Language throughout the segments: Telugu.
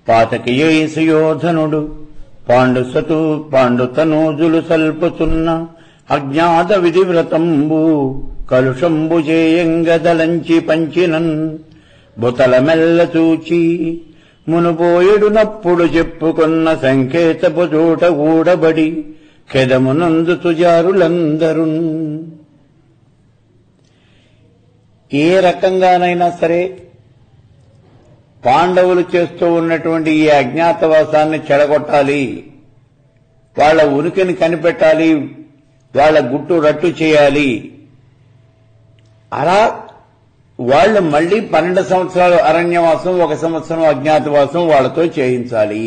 పాతకియై సుయోధనుడు పాండుసతు పాండుతనూజులు సల్పుచున్న అజ్ఞాత విధివ్రతంబు కలుషంబు చేయంగదలంచి పంచినన్ బుతల మెల్ల చూచి మునుపోయేడునప్పుడు చెప్పుకున్న సంకేతపు చోట కూడబడి కెదమునందు తుజారులందరూ ఏ రకంగానైనా సరే పాండవులు చేస్తూ ఉన్నటువంటి ఈ అజ్ఞాతవాసాన్ని చెడగొట్టాలి వాళ్ళ ఉనికిని కనిపెట్టాలి వాళ్ళ గుట్టు రట్టు చేయాలి అలా వాళ్ళు మళ్లీ పన్నెండు సంవత్సరాలు అరణ్యవాసం ఒక సంవత్సరం అజ్ఞాతవాసం వాళ్ళతో చేయించాలి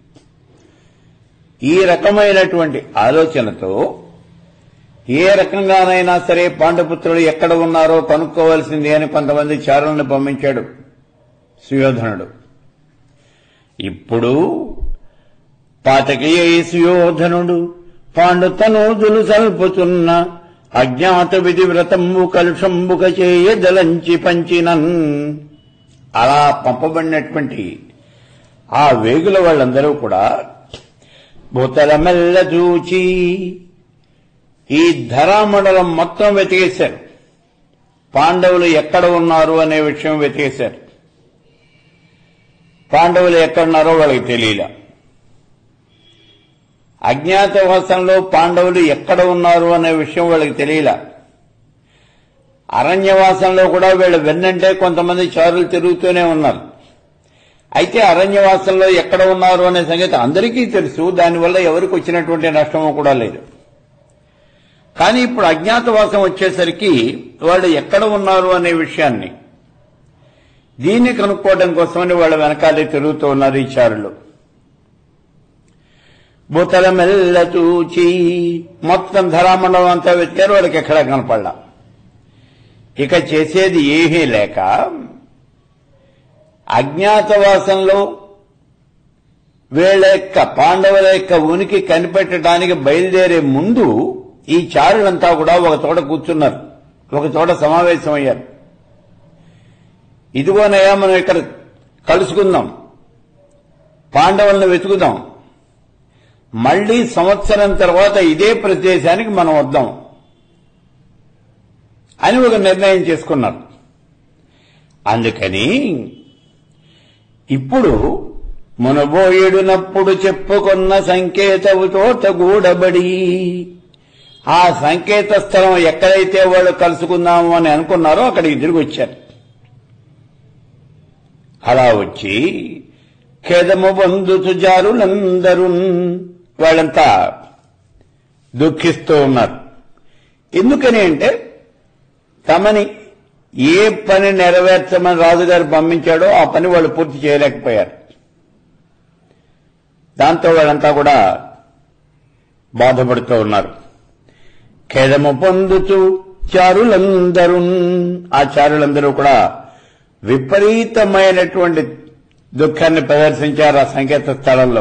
ఈ రకమైనటువంటి ఆలోచనతో ఏ రకంగానైనా సరే పాండపుత్రులు ఎక్కడ ఉన్నారో కనుక్కోవాల్సింది అని కొంతమంది చారులను పంపించాడు సుయోధనుడు ఇప్పుడు పాతకయ్యే సుయోధనుడు పాండుతనూదులు సల్పుతున్న అజ్ఞాత విధి వ్రతంబు కలుషంబుక చేయ దలంచి పంచినన్ అలా పంపబడినటువంటి ఆ వేగుల వాళ్ళందరూ కూడా భూతల మెల్ల చూచి ఈ ధరామండలం మొత్తం వెతికేశారు పాండవులు ఎక్కడ ఉన్నారు అనే విషయం వెతికేశారు పాండవులు ఎక్కడున్నారో వాళ్ళకి తెలియలే అజ్ఞాతవాసంలో పాండవులు ఎక్కడ ఉన్నారు అనే విషయం వాళ్ళకి తెలియలే అరణ్యవాసంలో కూడా వీళ్ళు వెన్నంటే కొంతమంది చారులు తిరుగుతూనే ఉన్నారు అయితే అరణ్యవాసంలో ఎక్కడ ఉన్నారు అనే సంగతి అందరికీ తెలుసు దానివల్ల ఎవరికి వచ్చినటువంటి నష్టము కూడా లేదు కానీ ఇప్పుడు అజ్ఞాతవాసం వచ్చేసరికి వాళ్ళు ఎక్కడ ఉన్నారు అనే విషయాన్ని దీన్ని కనుక్కోవడం కోసమని వాళ్ళ వెనకాలే తిరుగుతూ ఉన్నారు ఈ చారులు భూతల మెల్ల చూచి మొత్తం ధరామండలం అంతా వెతికారు వాళ్ళకి ఎక్కడా కనపడలా ఇక చేసేది ఏమీ లేక అజ్ఞాతవాసంలో వీళ్ళ యొక్క పాండవుల యొక్క ఉనికి కనిపెట్టడానికి బయలుదేరే ముందు ఈ చారులంతా కూడా ఒక చోట కూర్చున్నారు ఒక చోట సమావేశమయ్యారు ఇదిగోనయ్యా మనం ఇక్కడ కలుసుకుందాం పాండవులను వెతుకుదాం మళ్లీ సంవత్సరం తర్వాత ఇదే ప్రదేశానికి మనం వద్దాం అని ఒక నిర్ణయం చేసుకున్నారు అందుకని ఇప్పుడు మునబోయేడునప్పుడు చెప్పుకున్న సంకేతవు చోట గూడబడి ఆ సంకేత స్థలం ఎక్కడైతే వాళ్ళు కలుసుకుందాము అని అనుకున్నారో అక్కడికి తిరిగి వచ్చారు అలా వచ్చి ఖేదము బంధుతు జారులందరూ వాళ్ళంతా దుఃఖిస్తూ ఉన్నారు ఎందుకని అంటే తమని ఏ పని నెరవేర్చమని రాజుగారు పంపించాడో ఆ పని వాళ్ళు పూర్తి చేయలేకపోయారు దాంతో వాళ్ళంతా కూడా బాధపడుతూ ఉన్నారు ఖేదము పొందుతూ చారులందరూ ఆ చారులందరూ కూడా విపరీతమైనటువంటి దుఃఖాన్ని ప్రదర్శించారు ఆ సంకేత స్థలంలో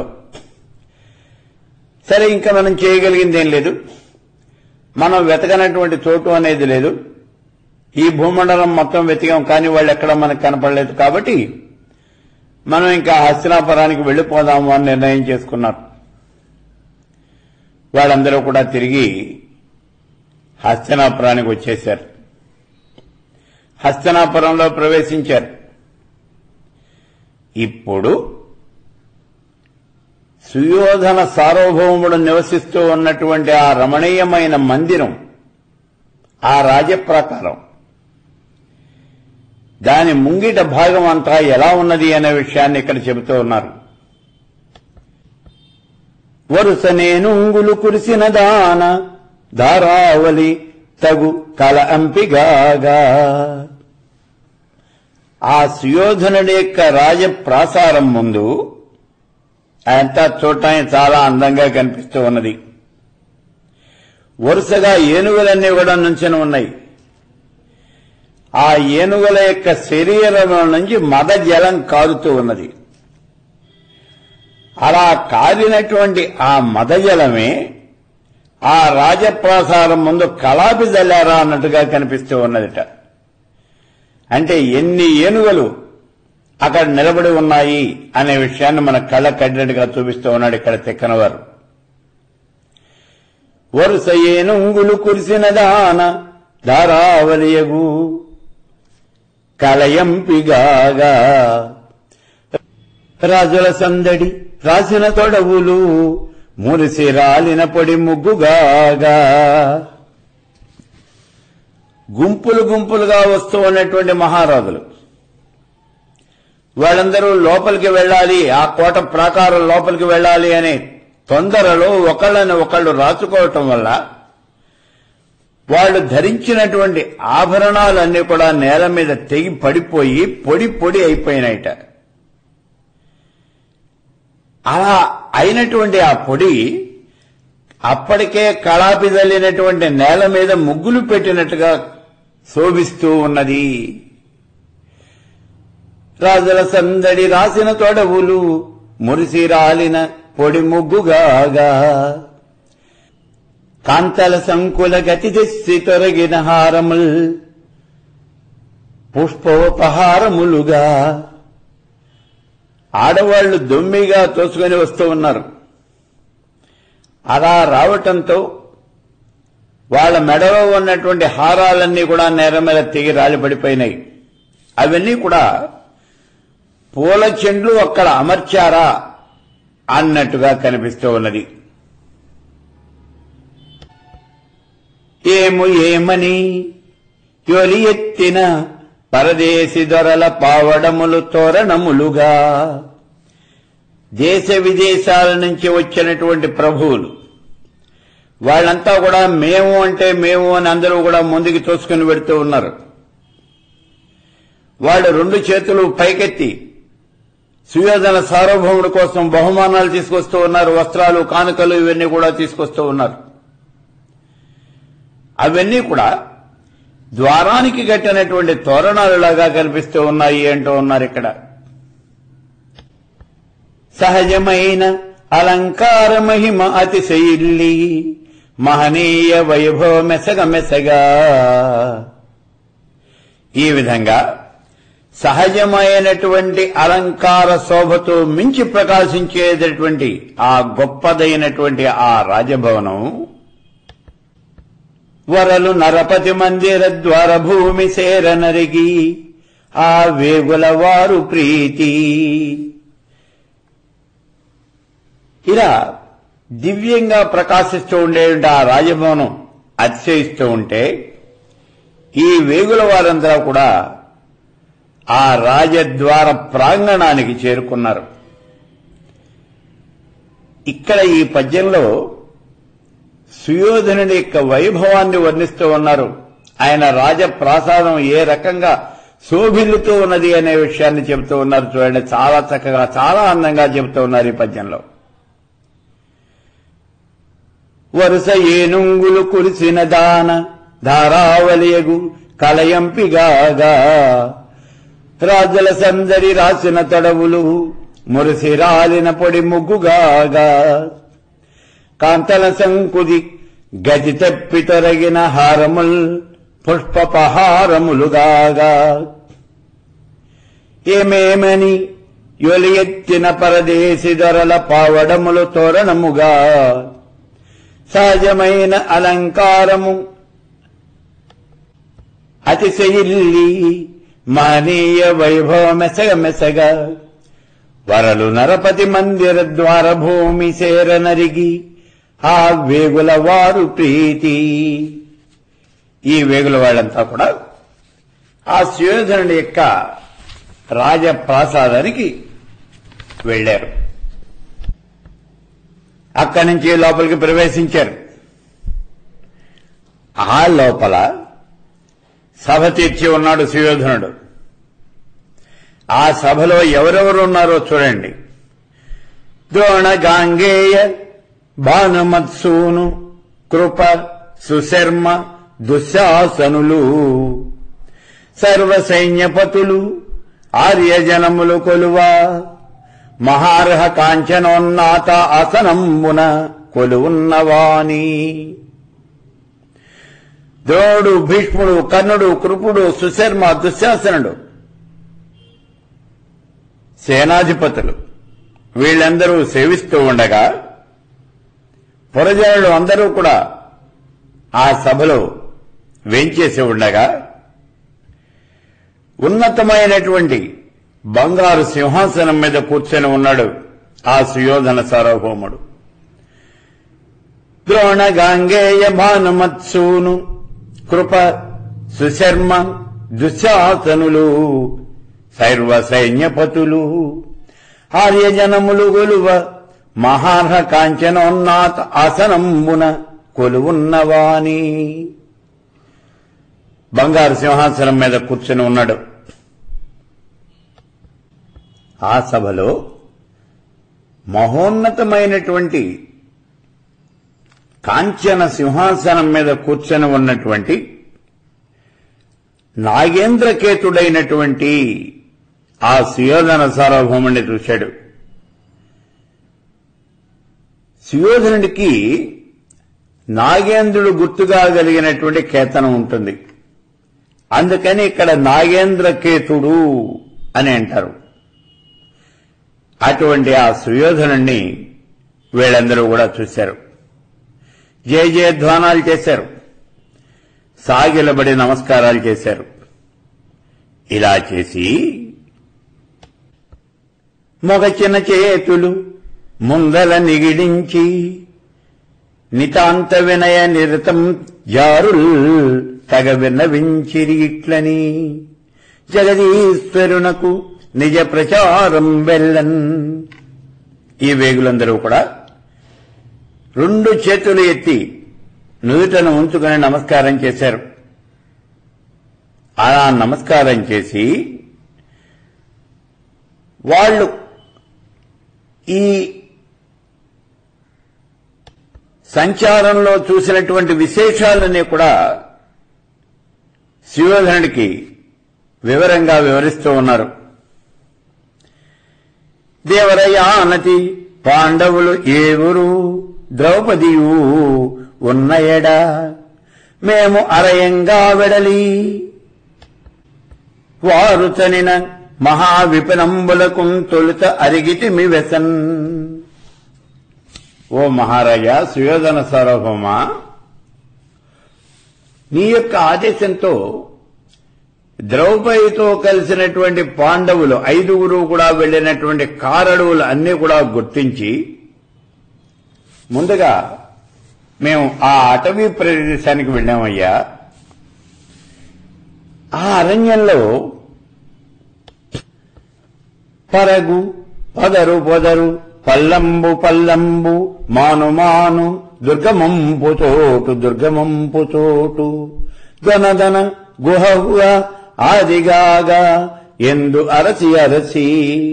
సరే ఇంకా మనం చేయగలిగింది ఏం లేదు మనం వెతకనటువంటి చోటు అనేది లేదు ఈ భూమండలం మొత్తం వెతికాం కానీ వాళ్ళు ఎక్కడ మనకు కనపడలేదు కాబట్టి మనం ఇంకా హస్తినాపురానికి వెళ్లిపోదాము అని నిర్ణయం చేసుకున్నారు వాళ్ళందరూ కూడా తిరిగి హస్తినాపురానికి వచ్చేశారు హస్తినాపురంలో ప్రవేశించారు ఇప్పుడు సుయోధన సార్వభౌముడు నివసిస్తూ ఉన్నటువంటి ఆ రమణీయమైన మందిరం ఆ రాజప్రాకారం దాని ముంగిట భాగం అంతా ఎలా ఉన్నది అనే విషయాన్ని ఇక్కడ చెబుతూ ఉన్నారు వరుస నేనుంగులు కురిసిన దాన ధారావలి తగు కల అంపిగాగా ఆ సుయోధనుడి యొక్క రాజప్రాసారం ముందు అంతా చూడటానికి చాలా అందంగా కనిపిస్తూ ఉన్నది వరుసగా ఏనుగులన్నీ కూడా నుంచొని ఉన్నాయి ఆ ఏనుగుల యొక్క శరీరంలో నుంచి మద జలం కారుతూ ఉన్నది అలా కారినటువంటి ఆ మదజలమే ఆ రాజప్రాసారం ముందు కలాపి జల్లారా అన్నట్టుగా కనిపిస్తూ ఉన్నదిట అంటే ఎన్ని ఏనుగలు అక్కడ నిలబడి ఉన్నాయి అనే విషయాన్ని మన కళ్ళ కట్టినట్టుగా చూపిస్తూ ఉన్నాడు ఇక్కడ తిక్కనవారు వరుస ఏనుంగులు కురిసిన దాన ధారావలియగు కలయంపిగాగా రాజుల సందడి రాసిన తొడవులు మురిసి రాలిన పొడి ముగ్గుగాగా గుంపులు గుంపులుగా వస్తూ ఉన్నటువంటి మహారాజులు వాళ్ళందరూ లోపలికి వెళ్ళాలి ఆ కోట ప్రాకారం లోపలికి వెళ్ళాలి అనే తొందరలో ఒకళ్ళని ఒకళ్ళు రాచుకోవటం వల్ల వాళ్ళు ధరించినటువంటి ఆభరణాలన్నీ కూడా నేల మీద తెగి పడిపోయి పొడి పొడి అయిపోయినాయిట అలా అయినటువంటి ఆ పొడి అప్పటికే కళాపిదలినటువంటి నేల మీద ముగ్గులు పెట్టినట్టుగా శోభిస్తూ ఉన్నది రాజుల సందడి రాసిన తొడవులు మురిసి రాలిన పొడి ముగ్గుగాగా కాంతల సంకుల గతి తెస్సి తొరగిన హారముల్ పుష్పోపహారములుగా ఆడవాళ్లు దొమ్మిగా తోసుకొని వస్తూ ఉన్నారు అలా రావటంతో వాళ్ళ మెడలో ఉన్నటువంటి హారాలన్నీ కూడా నేల మీద తెగి రాలిపడిపోయినాయి అవన్నీ కూడా పూల చెండ్లు అక్కడ అమర్చారా అన్నట్టుగా కనిపిస్తూ ఉన్నది ఏము ఏమని తొలి ఎత్తిన పరదేశి దొరల పావడములు తోరణములుగా దేశ విదేశాల నుంచి వచ్చినటువంటి ప్రభువులు వాళ్ళంతా కూడా మేము అంటే మేము అని అందరూ కూడా ముందుకు తోసుకుని పెడుతూ ఉన్నారు వాళ్ళు రెండు చేతులు పైకెత్తి సుయోధన సార్వభౌముడి కోసం బహుమానాలు తీసుకొస్తూ ఉన్నారు వస్త్రాలు కానుకలు ఇవన్నీ కూడా తీసుకొస్తూ ఉన్నారు అవన్నీ కూడా ద్వారానికి కట్టినటువంటి తోరణాలులాగా కనిపిస్తూ ఉన్నాయి అంటూ ఉన్నారు ఇక్కడ సహజమైన అలంకార మహిమ అతిశయిల్లి మహనీయ వైభవ మెసగ మెసగా ఈ విధంగా సహజమైనటువంటి అలంకార శోభతో మించి ప్రకాశించేటటువంటి ఆ గొప్పదైనటువంటి ఆ రాజభవనం వరలు నరపతి మందిర ద్వార భూమి సేర నరిగి ఆ వేగుల వారు ప్రీతి ఇలా దివ్యంగా ప్రకాశిస్తూ ఉండే ఆ రాజభవనం అతిశయిస్తూ ఉంటే ఈ వేగుల వారందరూ కూడా ఆ రాజద్వార ప్రాంగణానికి చేరుకున్నారు ఇక్కడ ఈ పద్యంలో సుయోధనుడి యొక్క వైభవాన్ని వర్ణిస్తూ ఉన్నారు ఆయన రాజప్రాసాదం ఏ రకంగా శోభిల్లుతూ ఉన్నది అనే విషయాన్ని చెబుతూ ఉన్నారు చూడండి చాలా చక్కగా చాలా అందంగా చెబుతూ ఉన్నారు ఈ పద్యంలో వరుస ఏనుంగులు కురిసిన దాన ధారావలియగు కలయంపిగాగా రాజుల సందరి రాసిన తడవులు మురిసి రాలిన పొడి ముగ్గుగాగా కాంతల సంకుది గతి తెప్పి తొరగిన హారముల్ పుష్పపహారములుగాగా ఏమేమని యొలి ఎత్తిన పరదేశి దొరల పావడములు తోరణముగా సహజమైన అలంకారము అతిశయిల్లి మానీయ వైభవ మెసగ మెసగ వరలు నరపతి మందిర ద్వార భూమి సేర నరిగి ఆ వేగుల వారు ప్రీతి ఈ వేగుల వాళ్ళంతా కూడా ఆ సుయోధనుడి యొక్క రాజప్రాసాదానికి వెళ్లారు అక్కడి నుంచి లోపలికి ప్రవేశించారు ఆ లోపల సభ తీర్చి ఉన్నాడు సుయోధనుడు ఆ సభలో ఎవరెవరు ఉన్నారో చూడండి ద్రోణ గాంగేయ భానుమత్సూను కృప సుశర్మ దుశ్శాసనులు సర్వ సైన్యపతులు ఆర్యజనములు కొలువా మహార్హ కాంచనోన్నాత ఆసనంబున కొలువున్నవాని ద్రోణుడు భీష్ముడు కర్ణుడు కృపుడు సుశర్మ దుశ్శాసనుడు సేనాధిపతులు వీళ్ళందరూ సేవిస్తూ ఉండగా పురజనులు అందరూ కూడా ఆ సభలో వేంచేసి ఉండగా ఉన్నతమైనటువంటి బంగారు సింహాసనం మీద కూర్చొని ఉన్నాడు ఆ సుయోధన సార్వభౌముడు ద్రోణ గాంగేయ భానుమత్సూను కృప సుశర్మ దుశ్శాసనులు సైర్వ సైన్యపతులు ఆర్యజనములు గొలువ మహార్హ కాంచనోన్నాథ ఆసనంబున కొలువున్నవాని బంగారు సింహాసనం మీద కూర్చొని ఉన్నాడు ఆ సభలో మహోన్నతమైనటువంటి కాంచన సింహాసనం మీద కూర్చొని ఉన్నటువంటి నాగేంద్రకేతుడైనటువంటి ఆ సుయోధన సార్వభౌముని చూశాడు సుయోధనుడికి నాగేంద్రుడు గుర్తుగా కలిగినటువంటి కేతనం ఉంటుంది అందుకని ఇక్కడ నాగేంద్రకేతుడు అని అంటారు అటువంటి ఆ సుయోధనుణ్ణి వీళ్ళందరూ కూడా చూశారు జయ జయధ్వానాలు చేశారు సాగిలబడి నమస్కారాలు చేశారు ఇలా చేసి మొగచిన చేతులు ముందల నిగిడించి నితాంత వినయ నిరతం జారుల్ తగ విన్నవించిరి ఇట్లని జగదీశ్వరునకు నిజ ప్రచారం వెళ్ళన్ ఈ వేగులందరూ కూడా రెండు చేతులు ఎత్తి నుదుటను ఉంచుకుని నమస్కారం చేశారు అలా నమస్కారం చేసి వాళ్ళు ఈ సంచారంలో చూసినటువంటి విశేషాలన్నీ కూడా శివధనుడికి వివరంగా వివరిస్తూ ఉన్నారు దేవరయానతి పాండవులు ఏవురు ద్రౌపదియు ఉన్నయడా మేము అరయంగా వెడలి వారు చనిన మహావిపనంబులకు తొలుత అరిగితిమి వెసన్ ఓ మహారాజా సుయోధన సార్వభౌమ నీ యొక్క ఆదేశంతో ద్రౌపదితో కలిసినటువంటి పాండవులు ఐదుగురు కూడా వెళ్లినటువంటి కారడువులు అన్ని కూడా గుర్తించి ముందుగా మేము ఆ అటవీ ప్రదేశానికి వెళ్ళామయ్యా ఆ అరణ్యంలో పరగు పదరు పొదరు పల్లంబు పల్లంబు మాను మాను దుర్గమంపు చోటు దుర్గమంపు చోటు దనదన గుహగుహ ఆదిగాగా ఎందు అరసి అరసి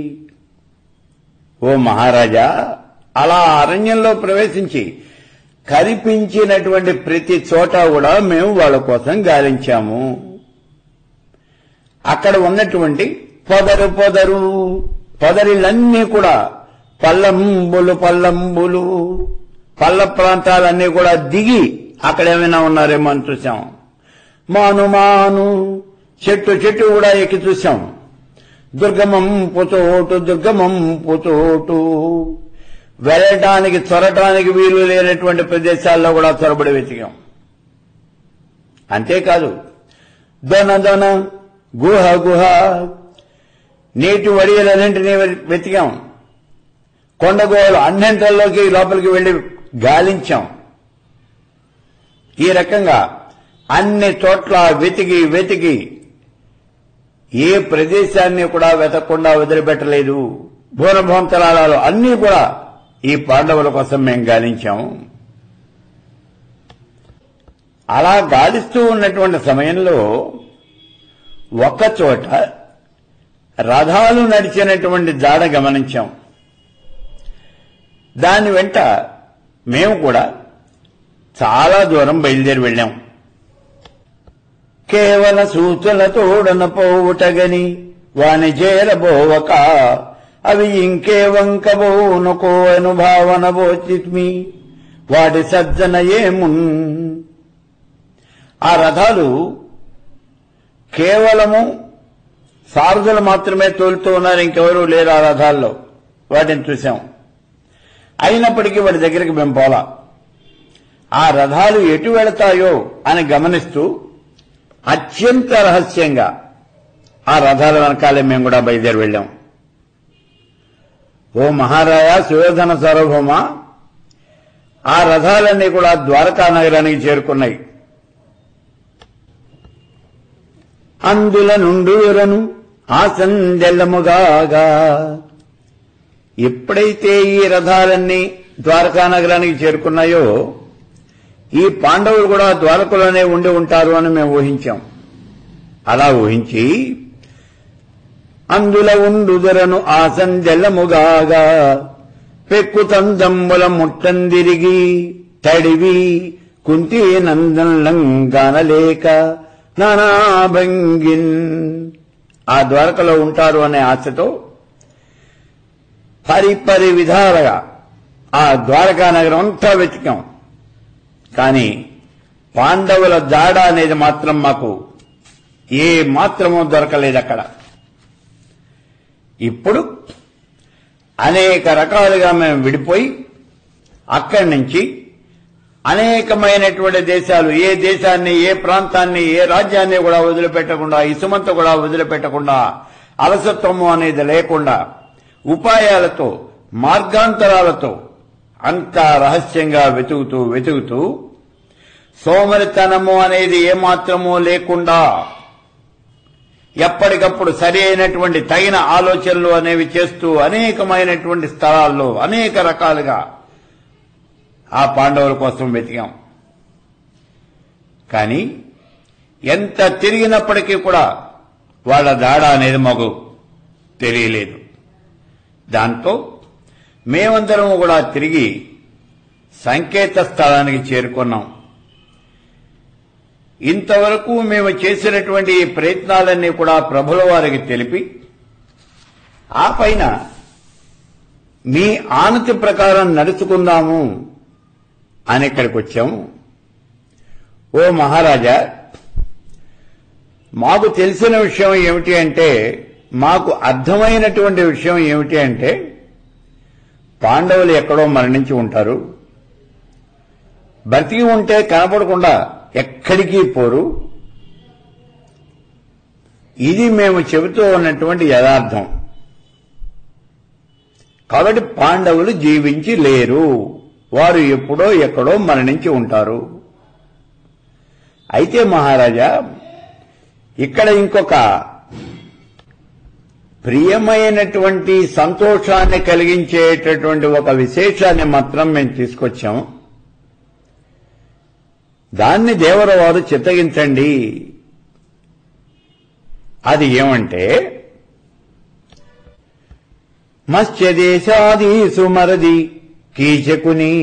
ఓ మహారాజా అలా అరణ్యంలో ప్రవేశించి కనిపించినటువంటి ప్రతి చోట కూడా మేము వాళ్ళ కోసం గాలించాము అక్కడ ఉన్నటువంటి పొదరు పొదరు పొదరిలన్నీ కూడా పల్లంబులు పల్లంబులు పల్ల ప్రాంతాలన్నీ కూడా దిగి అక్కడ ఏమైనా ఉన్నారేమో అని చూసాం మాను మాను చెట్టు చెట్టు కూడా ఎక్కి చూసాం దుర్గమం పుతోటు దుర్గమం పుతోటు వెళ్ళటానికి చొరటానికి వీలు లేనటువంటి ప్రదేశాల్లో కూడా చొరబడి వెతికాం అంతేకాదు దొన దొన గుహ గుహ నీటి వడియలన్నింటినీ వెతికాం కొండగోలు అన్నింటిలోకి లోపలికి వెళ్లి గాలించాం ఈ రకంగా అన్ని చోట్ల వెతికి వెతికి ఏ ప్రదేశాన్ని కూడా వెతకకుండా వదిలిపెట్టలేదు భూనభవంతరాలలో అన్నీ కూడా ఈ పాండవుల కోసం మేము గాలించాము అలా గాలిస్తూ ఉన్నటువంటి సమయంలో ఒక చోట రథాలు నడిచినటువంటి జాడ గమనించాం దాని వెంట మేము కూడా చాలా దూరం బయలుదేరి వెళ్ళాం కేవల సూచనతోడన పోవుటగని వాని చేరబోవక అవి ఇంకే వంకబోనుకో అనుభావన బోచిత్మి వాటి సజ్జన ఏమున్ ఆ రథాలు కేవలము సారథులు మాత్రమే తోలుతూ ఉన్నారు ఇంకెవరూ లేరు ఆ రథాల్లో వాటిని చూశాం అయినప్పటికీ వాటి దగ్గరికి మేము పోలా ఆ రథాలు ఎటు వెళతాయో అని గమనిస్తూ అత్యంత రహస్యంగా ఆ రథాల వెనకాలే మేము కూడా బయలుదేరి వెళ్ళాం ఓ మహారాయ సుయోధన సార్వభౌమ ఆ రథాలన్నీ కూడా ద్వారకా నగరానికి చేరుకున్నాయి అందుల నుండురను ఆసందెల్లముగాగా ఎప్పుడైతే ఈ రథాలన్నీ ద్వారకా నగరానికి చేరుకున్నాయో ఈ పాండవులు కూడా ద్వారకలోనే ఉండి ఉంటారు అని మేము ఊహించాం అలా ఊహించి అందుల ఉండుదరను ఆసందెల్లముగాగా పెక్కుతందమ్ముల ముట్టందిరిగి తడివి కుంతి నందనంగానలేక నానాభంగిన్ ఆ ద్వారకలో ఉంటారు అనే ఆశతో పరిపరి విధాలుగా ఆ ద్వారకా నగరం అంతా వెతికాం కానీ పాండవుల జాడ అనేది మాత్రం మాకు ఏ మాత్రమూ దొరకలేదు అక్కడ ఇప్పుడు అనేక రకాలుగా మేము విడిపోయి అక్కడి నుంచి అనేకమైనటువంటి దేశాలు ఏ దేశాన్ని ఏ ప్రాంతాన్ని ఏ రాజ్యాన్ని కూడా వదిలిపెట్టకుండా ఇసుమంత కూడా వదిలిపెట్టకుండా అలసత్వము అనేది లేకుండా ఉపాయాలతో మార్గాంతరాలతో అంత రహస్యంగా వెతుకుతూ వెతుకుతూ సోమరితనము అనేది ఏమాత్రమూ లేకుండా ఎప్పటికప్పుడు సరి అయినటువంటి తగిన ఆలోచనలు అనేవి చేస్తూ అనేకమైనటువంటి స్థలాల్లో అనేక రకాలుగా ఆ పాండవుల కోసం వెతికాం కానీ ఎంత తిరిగినప్పటికీ కూడా వాళ్ళ దాడ అనేది మాకు తెలియలేదు దాంతో మేమందరం కూడా తిరిగి సంకేత స్థలానికి చేరుకున్నాం ఇంతవరకు మేము చేసినటువంటి ఈ ప్రయత్నాలన్నీ కూడా ప్రభుల వారికి తెలిపి ఆ పైన మీ ఆనతి ప్రకారం నడుచుకుందాము అని ఇక్కడికి వచ్చాము ఓ మహారాజా మాకు తెలిసిన విషయం ఏమిటి అంటే మాకు అర్థమైనటువంటి విషయం ఏమిటి అంటే పాండవులు ఎక్కడో మరణించి ఉంటారు బ్రతికి ఉంటే కనపడకుండా ఎక్కడికి పోరు ఇది మేము చెబుతూ ఉన్నటువంటి యథార్థం కాబట్టి పాండవులు జీవించి లేరు వారు ఎప్పుడో ఎక్కడో మరణించి ఉంటారు అయితే మహారాజా ఇక్కడ ఇంకొక ప్రియమైనటువంటి సంతోషాన్ని కలిగించేటటువంటి ఒక విశేషాన్ని మాత్రం మేము తీసుకొచ్చాము దాన్ని దేవరవారు చిత్తగించండి అది ఏమంటే మత్స్యదేశాదీసు మరది కీచకుని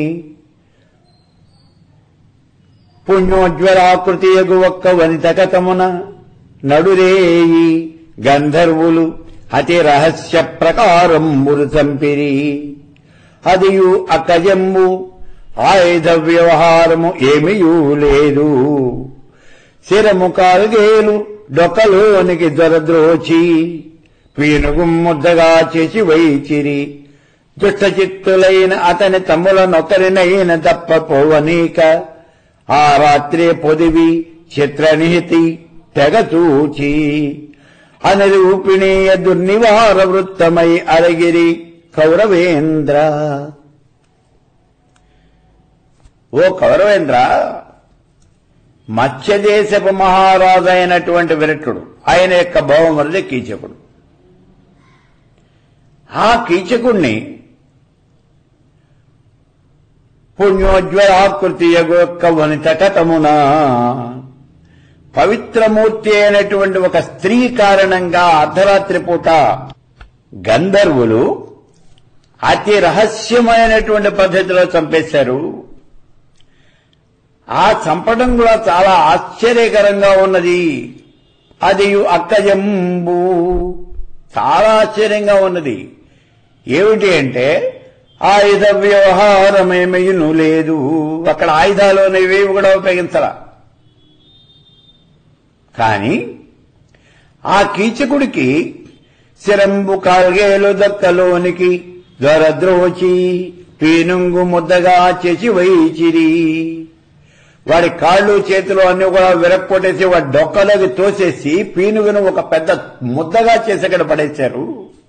పుణ్యోజ్వలాకృతి ఎగు ఒక్క వనిత కథమున నడురేయి గంధర్వులు అతి రహస్య ప్రకారంబులు చంపిరి అదియు అక్కజంబు ఆయుధ వ్యవహారము ఏమియూ లేదు శిరము కాలుగేలు డొక్కలోనికి దొరద్రోచి పీనుగు ముద్దగా చేసి వైచిరి దుష్టచిత్తులైన అతని తమ్ములనొకరినైన తప్పపోవనీక ఆ రాత్రే పొదివి చిత్రనిహితి తెగచూచి అనరూపిణీయ దుర్నివార వృత్తమై అరగిరి కౌరవేంద్ర ఓ కౌరవేంద్ర మత్స్యదేశపు మహారాజు అయినటువంటి విరటుడు ఆయన యొక్క భవమరుది కీచకుడు ఆ కీచకుణ్ణి పుణ్యోజ్వలాకృతి యొక్క వనిత కథమున పవిత్రమూర్తి అయినటువంటి ఒక స్త్రీ కారణంగా అర్ధరాత్రి పూట గంధర్వులు అతి రహస్యమైనటువంటి పద్ధతిలో చంపేశారు ఆ చంపడం కూడా చాలా ఆశ్చర్యకరంగా ఉన్నది అది అక్కజంబు చాలా ఆశ్చర్యంగా ఉన్నది ఏమిటి అంటే ఆయుధ వ్యవహారమేమీను లేదు అక్కడ ఆయుధాలు అనేవి కూడా ఉపయోగించరా కానీ ఆ కీచకుడికి శిరంబు కాల్గేలు దక్కలోనికి దొరద్రోచి పీనుంగు ముద్దగా చేసి వైచిరి వాడి కాళ్ళు చేతులు అన్ని కూడా విరక్కొట్టేసి వాడి డొక్కలోకి తోసేసి పీనుగును ఒక పెద్ద ముద్దగా చేసి అక్కడ పడేశారు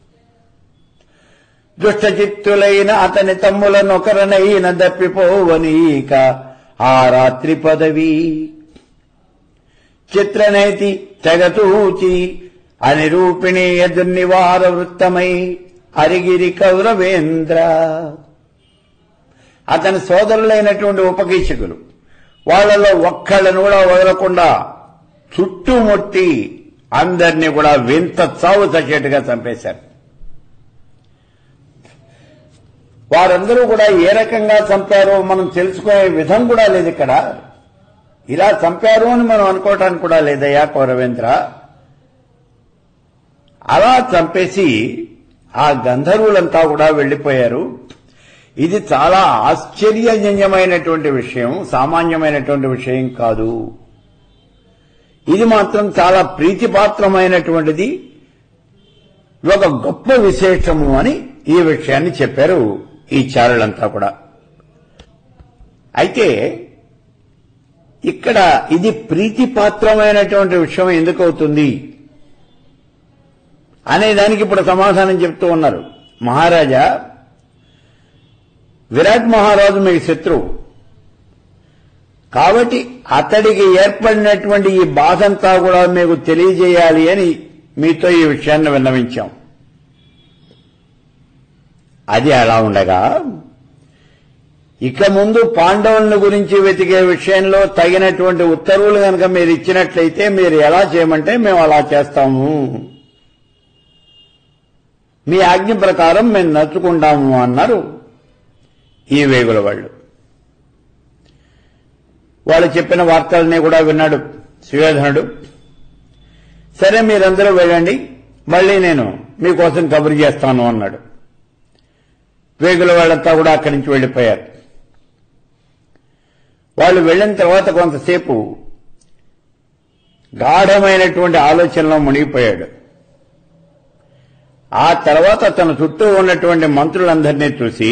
దుష్టచిత్తులైన అతని తమ్ములనొకరనైన దప్పిపోవనీక ఆ రాత్రి పదవి చిత్రనేతి తెగతూచి అనిరూపిణి ఎదుర్నివార వృత్తమై అరిగిరి కౌరవేంద్ర అతని సోదరులైనటువంటి ఉపకీచకులు వాళ్ళలో ఒక్కళ్ళను కూడా వదలకుండా చుట్టుముట్టి అందరినీ కూడా వింత చావు చచ్చేట్టుగా చంపేశారు వారందరూ కూడా ఏ రకంగా చంపారో మనం తెలుసుకునే విధం కూడా లేదు ఇక్కడ ఇలా చంపారు అని మనం అనుకోవటానికి కూడా లేదయ్యా కౌరవేంద్ర అలా చంపేసి ఆ గంధర్వులంతా కూడా వెళ్లిపోయారు ఇది చాలా ఆశ్చర్యజన్యమైనటువంటి విషయం సామాన్యమైనటువంటి విషయం కాదు ఇది మాత్రం చాలా ప్రీతిపాత్రమైనటువంటిది ఒక గొప్ప విశేషము అని ఈ విషయాన్ని చెప్పారు ఈ చారులంతా కూడా అయితే ఇక్కడ ఇది ప్రీతిపాత్రమైనటువంటి విషయం ఎందుకు అవుతుంది అనే దానికి ఇప్పుడు సమాధానం చెప్తూ ఉన్నారు మహారాజా విరాట్ మహారాజు మీకు శత్రువు కాబట్టి అతడికి ఏర్పడినటువంటి ఈ బాధంతా కూడా మీకు తెలియజేయాలి అని మీతో ఈ విషయాన్ని విన్నవించాం అది అలా ఉండగా ఇక ముందు పాండవుల గురించి వెతికే విషయంలో తగినటువంటి ఉత్తర్వులు కనుక మీరు ఇచ్చినట్లయితే మీరు ఎలా చేయమంటే మేము అలా చేస్తాము మీ ఆజ్ఞ ప్రకారం మేము నచ్చుకుంటాము అన్నారు ఈ వేగుల వాళ్ళు వాళ్ళు చెప్పిన వార్తలన్నీ కూడా విన్నాడు సుయోధనుడు సరే మీరందరూ వెళ్ళండి మళ్ళీ నేను మీకోసం కబురు చేస్తాను అన్నాడు వేగుల వాళ్ళంతా కూడా అక్కడి నుంచి వెళ్లిపోయారు వాళ్ళు వెళ్ళిన తర్వాత కొంతసేపు గాఢమైనటువంటి ఆలోచనలో మునిగిపోయాడు ఆ తర్వాత తన చుట్టూ ఉన్నటువంటి మంత్రులందరినీ చూసి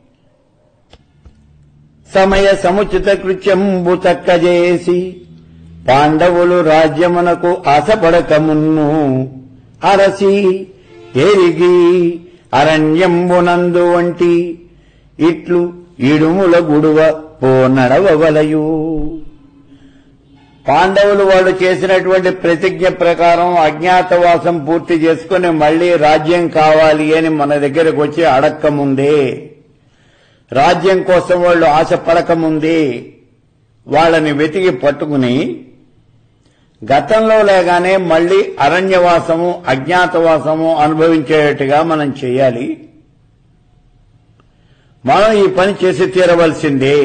సమయ సముచిత కృత్యంబు చక్కజేసి పాండవులు రాజ్యమునకు ఆశపడకమున్ను అరసి ఎరిగి అరణ్యంబునందు వంటి ఇట్లు ఇడుముల గుడువ పో నడవవలయు పాండవులు వాళ్ళు చేసినటువంటి ప్రతిజ్ఞ ప్రకారం అజ్ఞాతవాసం పూర్తి చేసుకుని మళ్లీ రాజ్యం కావాలి అని మన దగ్గరకు వచ్చి అడక్కముందే రాజ్యం కోసం వాళ్ళు ఆశ పడకముందే వాళ్ళని వెతికి పట్టుకుని గతంలో లేగానే మళ్లీ అరణ్యవాసము అజ్ఞాతవాసము అనుభవించేట్టుగా మనం చేయాలి మనం ఈ పని చేసి తీరవలసిందే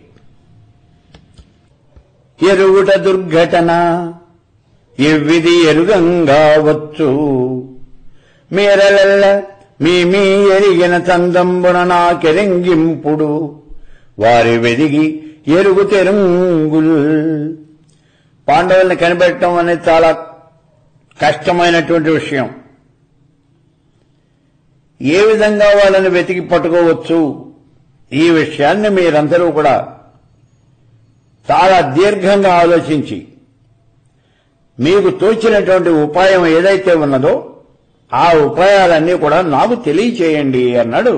ఎరుగుట దుర్ఘటన ఎవ్విది ఎరుగంగా వచ్చు మీరలెల్ల మీ మీ ఎరిగిన చందంబున నాకెరింగింపుడు వారి వెదిగి ఎరుగు తెరుంగుల్ పాండవుల్ని కనిపెట్టడం అనేది చాలా కష్టమైనటువంటి విషయం ఏ విధంగా వాళ్ళని వెతికి పట్టుకోవచ్చు ఈ విషయాన్ని మీరందరూ కూడా చాలా దీర్ఘంగా ఆలోచించి మీకు తోచినటువంటి ఉపాయం ఏదైతే ఉన్నదో ఆ ఉపాయాలన్నీ కూడా నాకు తెలియచేయండి అన్నాడు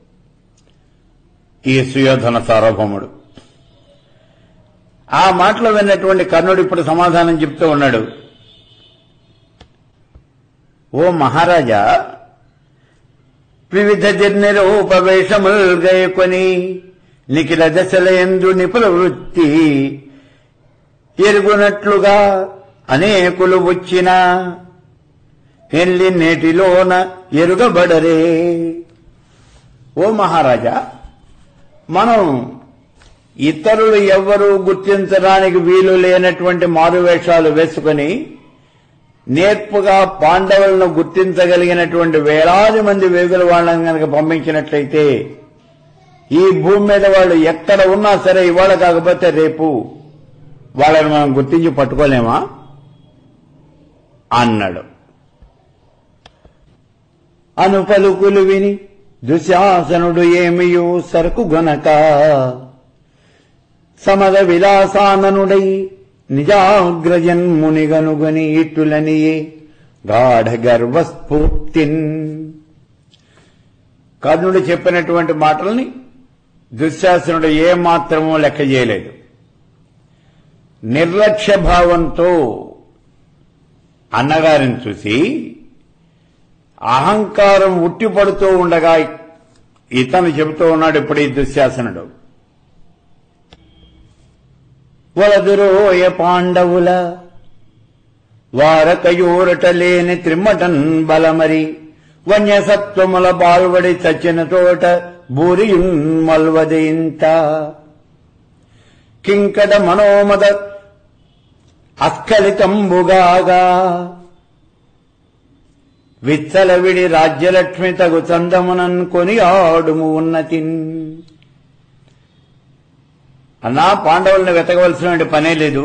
ఈ సుయోధన సార్వభౌముడు ఆ మాటలు విన్నటువంటి కర్ణుడు ఇప్పుడు సమాధానం చెప్తూ ఉన్నాడు ఓ మహారాజా వివిధ నిర్నిరూపవేషముల్ గయకొని నిఖిల దశలయందు నిపుల వృత్తి ఎరుగునట్లుగా అనేకులు వచ్చిన ఎల్లి నేటిలోన ఎరుగబడరే ఓ మహారాజా మనం ఇతరులు ఎవ్వరూ గుర్తించడానికి వీలు లేనటువంటి మారువేషాలు వేసుకుని నేర్పుగా పాండవులను గుర్తించగలిగినటువంటి వేలాది మంది వేగుల వాళ్ళని కనుక పంపించినట్లయితే ఈ భూమి మీద వాళ్ళు ఎక్కడ ఉన్నా సరే ఇవాళ కాకపోతే రేపు వాళ్ళని మనం గుర్తించి పట్టుకోలేమా అన్నాడు అనుపలుకులు విని దుశ్శాసనుడు ఏమియో సరుకు గొనక సమద విలాసాననుడై నిజాగ్రజన్మునిగనుగని ఇట్టులనియే గాఢ గర్వస్ఫూర్తిన్ కర్ణుడు చెప్పినటువంటి మాటల్ని దుశ్శాసనుడు ఏ మాత్రమూ లెక్క చేయలేదు నిర్లక్ష్య భావంతో అన్నగారిని చూసి అహంకారం ఉట్టిపడుతూ ఉండగా ఇతను చెబుతూ ఉన్నాడు ఇప్పుడు ఈ దుశ్శాసనుడు వలదురోయ పాండవుల వారకయూరట లేని త్రిమ్మటన్ బలమరి వన్యసత్వముల బాల్వడి చచ్చిన తోట బూరియున్ మల్వదయింత కింకట మనోమద అస్కలితంబుగాగా విచ్చలవిడి రాజ్యలక్ష్మి తగు చందమునన్ కొని ఆడుము ఉన్నతిన్ అన్నా పాండవుల్ని వెతకవలసిన పనే లేదు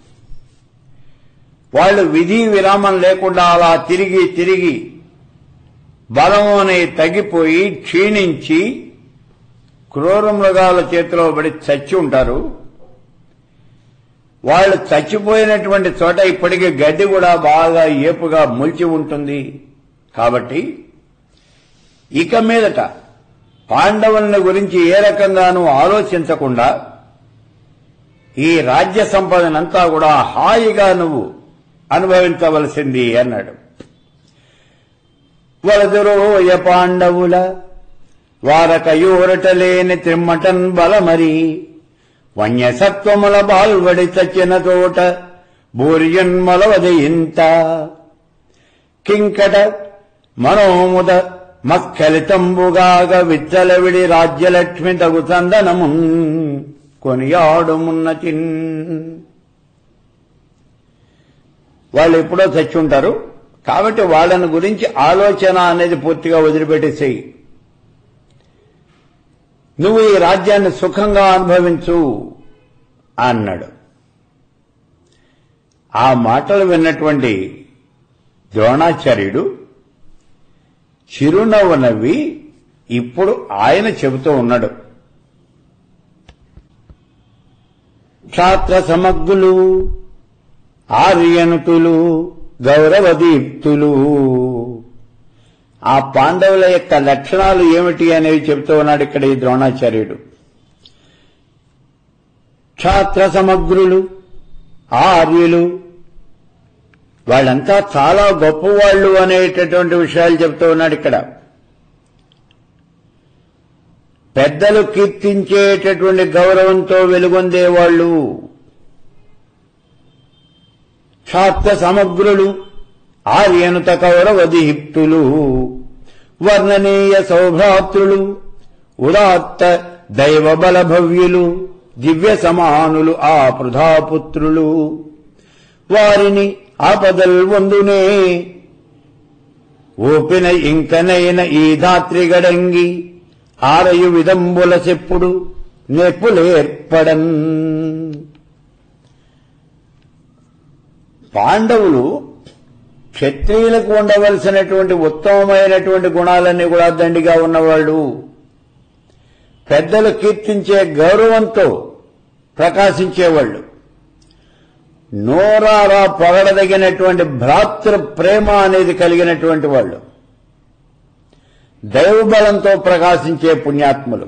వాళ్ళు విధి విరామం లేకుండా అలా తిరిగి తిరిగి బలం అనే తగ్గిపోయి క్షీణించి క్రూర మృగాల చేతిలో పడి చచ్చి ఉంటారు వాళ్ళు చచ్చిపోయినటువంటి చోట ఇప్పటికీ గడ్డి కూడా బాగా ఏపుగా ముల్చి ఉంటుంది కాబట్టి ఇక మీదట పాండవుల్ని గురించి ఏ రకంగానూ ఆలోచించకుండా ఈ రాజ్య సంపదనంతా కూడా హాయిగా నువ్వు అనుభవించవలసింది అన్నాడు వలదురోయ పాండవుల వారకయూరటలేని త్రిమ్మటన్ బలమరి వన్యసత్వముల బాల్వడి చచ్చిన తోట భూర్యన్మలవది ఇంత కింకట మనోముద మస్కలితంబుగాగ విచ్చలవిడి రాజ్యలక్ష్మి తగు చందనమున్ కొనియాడుమున్నతిన్ వాళ్ళు ఎప్పుడో చచ్చి ఉంటారు కాబట్టి వాళ్ళని గురించి ఆలోచన అనేది పూర్తిగా వదిలిపెట్టేసేయి నువ్వు ఈ రాజ్యాన్ని సుఖంగా అనుభవించు అన్నాడు ఆ మాటలు విన్నటువంటి ద్రోణాచార్యుడు చిరునవ్వు నవ్వి ఇప్పుడు ఆయన చెబుతూ ఉన్నాడు క్షాత్ర సమగ్గులు ఆర్యనుతులు గౌరవదీప్తులు ఆ పాండవుల యొక్క లక్షణాలు ఏమిటి అనేవి చెబుతూ ఉన్నాడు ఇక్కడ ఈ ద్రోణాచార్యుడు క్షాత్ర సమగ్రులు ఆర్యులు వాళ్ళంతా చాలా గొప్పవాళ్లు అనేటటువంటి విషయాలు చెప్తూ ఉన్నాడు ఇక్కడ పెద్దలు కీర్తించేటటువంటి గౌరవంతో వెలుగొందేవాళ్లు క్షాత్ర సమగ్రులు ఆర్యనుత కౌరవదిహిప్తులు వర్ణనీయ సౌభ్రాతృలు ఉదాత్త దైవ బలభవ్యులు దివ్య సమానులు ఆ పృథాపుత్రులు వారిని ఆపదల్ వందునే ఓపిన ఇంకనైన ఈ ధాత్రిగడంగి ఆరయు విదంబుల చెప్పుడు నెప్పులేర్పడన్ పాండవులు క్షత్రియులకు ఉండవలసినటువంటి ఉత్తమమైనటువంటి గుణాలన్నీ కూడా దండిగా ఉన్నవాళ్ళు పెద్దలు కీర్తించే గౌరవంతో ప్రకాశించేవాళ్ళు నోరారా పొగడదగినటువంటి భ్రాతృ ప్రేమ అనేది కలిగినటువంటి వాళ్ళు దైవబలంతో ప్రకాశించే పుణ్యాత్ములు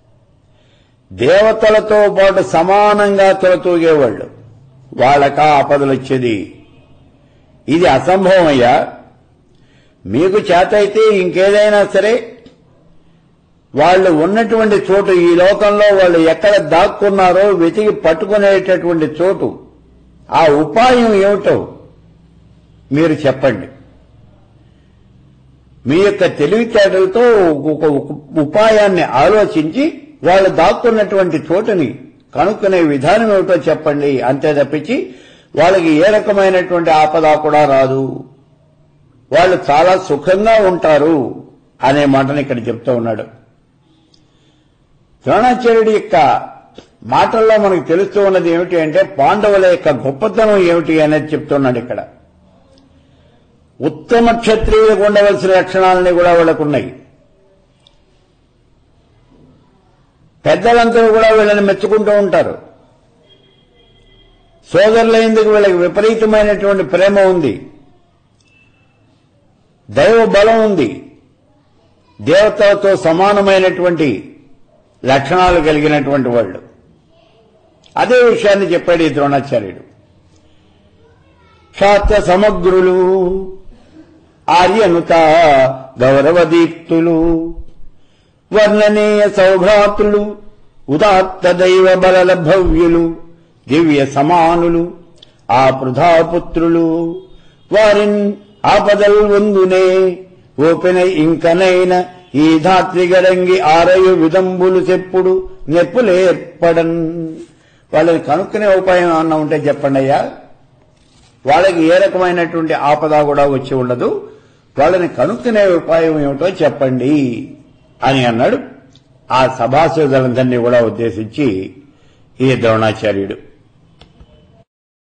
దేవతలతో పాటు సమానంగా తొలతూగేవాళ్ళు వాళ్ళకా ఆపదలు వచ్చేది ఇది అసంభవమయ్యా మీకు చేతైతే ఇంకేదైనా సరే వాళ్ళు ఉన్నటువంటి చోటు ఈ లోకంలో వాళ్ళు ఎక్కడ దాక్కున్నారో వెతికి పట్టుకునేటటువంటి చోటు ఆ ఉపాయం ఏమిటో మీరు చెప్పండి మీ యొక్క తెలివితేటలతో ఒక ఉపాయాన్ని ఆలోచించి వాళ్ళు దాక్కున్నటువంటి చోటుని కనుక్కునే విధానం ఏమిటో చెప్పండి అంతే తప్పించి వాళ్ళకి ఏ రకమైనటువంటి ఆపద కూడా రాదు వాళ్ళు చాలా సుఖంగా ఉంటారు అనే మాటని ఇక్కడ చెప్తూ ఉన్నాడు ద్రోణాచార్యుడి యొక్క మాటల్లో మనకు తెలుస్తూ ఉన్నది ఏమిటి అంటే పాండవుల యొక్క గొప్పతనం ఏమిటి అనేది చెప్తున్నాడు ఇక్కడ ఉత్తమ క్షత్రియులకు ఉండవలసిన లక్షణాలని కూడా వాళ్ళకు ఉన్నాయి పెద్దలందరూ కూడా వీళ్ళని మెచ్చుకుంటూ ఉంటారు సోదరులైందుకు వీళ్ళకి విపరీతమైనటువంటి ప్రేమ ఉంది దైవ బలం ఉంది దేవతలతో సమానమైనటువంటి లక్షణాలు కలిగినటువంటి వాళ్ళు అదే విషయాన్ని చెప్పాడు ఈ ద్రోణాచార్యుడు క్షాత్ర సమగ్రులు ఆర్యనుత గౌరవదీప్తులు వర్ణనీయ సౌభ్రాతులు ఉదాత్త దైవ బలల భవ్యులు దివ్య సమానులు ఆ పృథాపుత్రులు వారిన్ ఆపదల్ వందునే ఓపెన ఇంకనైన ఈ ధాత్రిగరంగి ఆరయు విదంబులు చెప్పుడు నెప్పులేర్పడన్ వాళ్ళని కనుక్కునే ఉపాయం ఏమన్నా ఉంటే చెప్పండి అయ్యా వాళ్ళకి ఏ రకమైనటువంటి ఆపద కూడా వచ్చి ఉండదు వాళ్ళని కనుక్కునే ఉపాయం ఏమిటో చెప్పండి అని అన్నాడు ఆ సభాసదులందరినీ కూడా ఉద్దేశించి ఈ ద్రోణాచార్యుడు